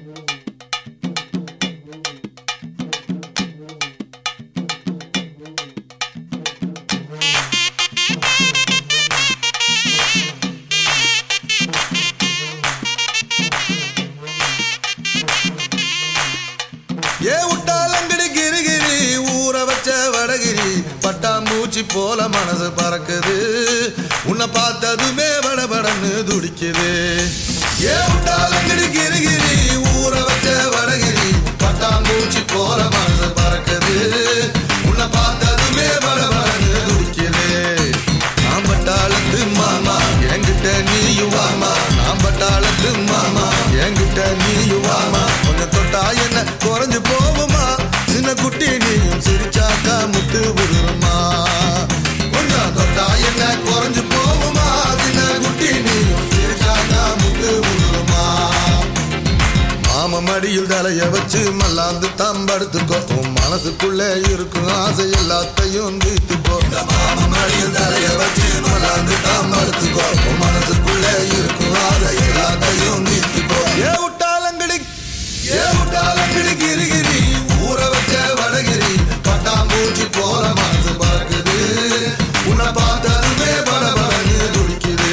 ஏ விட்டாலங்கடி Gregory ஊற வச்ச வடகிரி பட்டாம்பூச்சி போல மனசு பறக்குது உன்னை பார்த்ததுமே படபடன்னு துடிக்குது ஏ விட்டாலங்கடி கிரிகிரி ஊற வச்ச வடகிரி பட்டாம்பூச்சி போல மனசு பறக்குது உன்னை பார்த்ததுமே படபடன்னு துடிக்குது நான் பட்டாளத்து மாமா என்கிட்ட நீயும் வாமா நான் பட்டாளத்து மாமா என்கிட்ட நீயும் வாமா கொஞ்சம் தொட்டா என்ன குறைஞ்சு போகுமா சின்ன குட்டி நீயும் சிரிச்சாக்கா முட்டு விடுறமா கொஞ்சம் தொட்டா என்ன குறைஞ்சு போகுமா சின்ன குட்டி நீயும் சிரிச்சாக்கா முட்டு விடுறமா மாம மடியில் தலைய வச்சு மல்லாந்து தம்படுத்துக்கோ உன் மனசுக்குள்ளே இருக்கும் ஆசை எல்லாத்தையும் தீர்த்துக்கோ இந்த மாம மடியில் தலைய வச்சு மல்லாந்து தம்படுத்துக்கோ உன் மனசுக்குள்ளே இருக்கும் ஆசை எல்லாத்தையும் தீர்த்துக்கோ ஏ விட்டாலங்கடி ஏ விட்டாலங்கடி கிரிகிரி ஊற வச்ச வடகிரி பட்டாம்பூச்சி போல மனசு பறக்குது உன்னை பார்த்ததுமே படபடன்னு துடிக்குது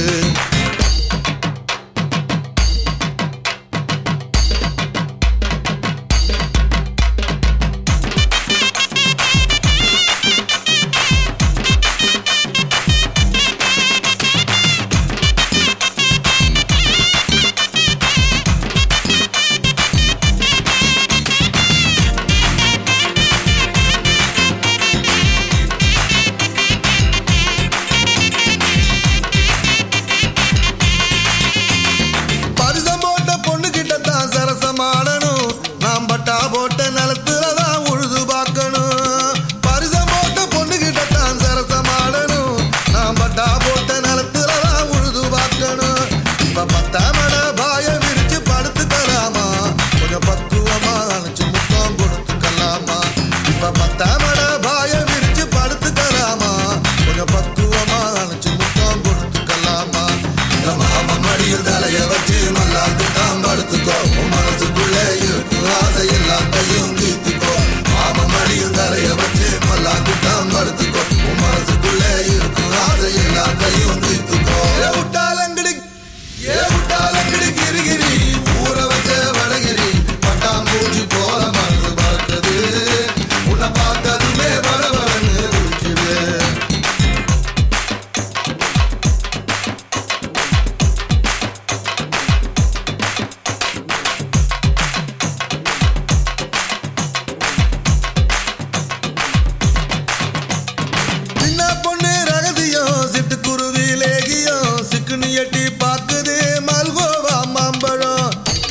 பரிசம் போட்ட பொண்ணு கிட்ட தான் சரசமாடணும் நாம் பட்டா போட்ட நிலத்துல தான் உழுது பார்க்கணும் பரிசம் போட்ட பொண்ணு கிட்ட தான் சரசமாடணும் நாம் பட்டா போட்ட நிலத்துல தான் உழுது பார்க்கணும் இப்ப பத்தாமட பாய விரிச்சு படுத்துக்கலாமா கொஞ்சம் பக்குவமா அணைச்சு முத்தம் கொடுத்துக்கலாமா இப்ப பத்தாமட பாய விரிச்சு படுத்துக்கலாமா கொஞ்சம் பக்குவமா அணைச்சு முத்தம் கொடுத்துக்கலாமா இந்த மாமா மடியில் தலைய வச்சு மல்லாந்து தான் படுத்துக்கோ உன் மனசுக்குள்ளே இருக்கும் ஆசை எல்லாத்தையும் தீர்த்துக்கோ மாமா மடியில் தலைய வச்சு மல்லாந்து தான் படுத்துக்கோ உன் மனசுக்குள்ளே இருக்கும் ஆசை எல்லாத்தையும் தீர்த்துக்கோ ஏ விட்டாலங்கடி ஏ விட்டாலங்கடி கிரிகிரி ஊற வச்ச வடகிரி பட்டாம்பூச்சி போல மனசு பறக்குது உன்னை பார்த்ததுமே படபடன்னு துடிக்குது சின்ன பொண்ணு ரகசியம் சிட்டுக்குருவி லேகியம் சிக்குனு எட்டி பாக்குது மல்கோவா மாம்பழம்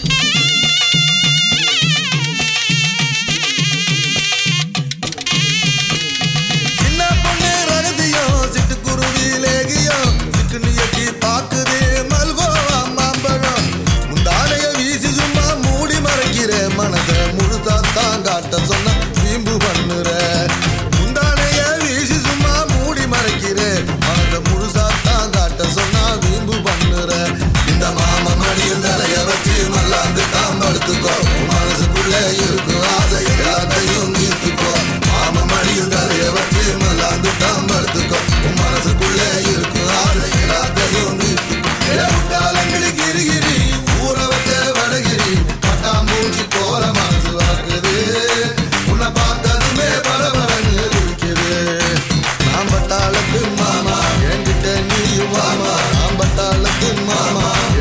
சின்ன பொண்ணு ரகசியம் சிட்டுக்குருவி லேகியம் சிக்குனு எட்டி பாக்குது மல்கோவா மாம்பழம் முந்தானைய வீசி சும்மா மூடி மறைக்கிற மனச முழுசா தான் காட்ட சொன்ன வீம்பு பண்ணுற முந்தானைய வீசி சும்மா மூடி மறைக்கிற மனச முழுசா தான் காட்ட சொன்னா வீம்பு பண்ணுற இந்த மாம மடியில் தலைய வச்சு மல்லாந்து தான் படுத்துக்கோ உன் மனசுக்குள்ள இருக்கும் ஆசை எல்லாத்தையும் தீர்த்துக்கோ மாம மடியில் தலைய வச்சு மல்லாந்து தான் படுத்துக்கோ உன் மனசுக்குள்ள இருக்கும் ஆசை எல்லாத்தையும் தீர்த்துக்கோ ஏ விட்டாலங்கடி கிரிகிரி ஊற வச்ச வடகிரி பட்டாம்பூச்சி போல மனசு வளர்க்குது உன்னை பார்த்ததுமே படபடன்னு துடிக்குது நாம் பட்டாளத்து மாமா என்கிட்ட நீயும் வாமா நாம் பட்டாளத்து மாமா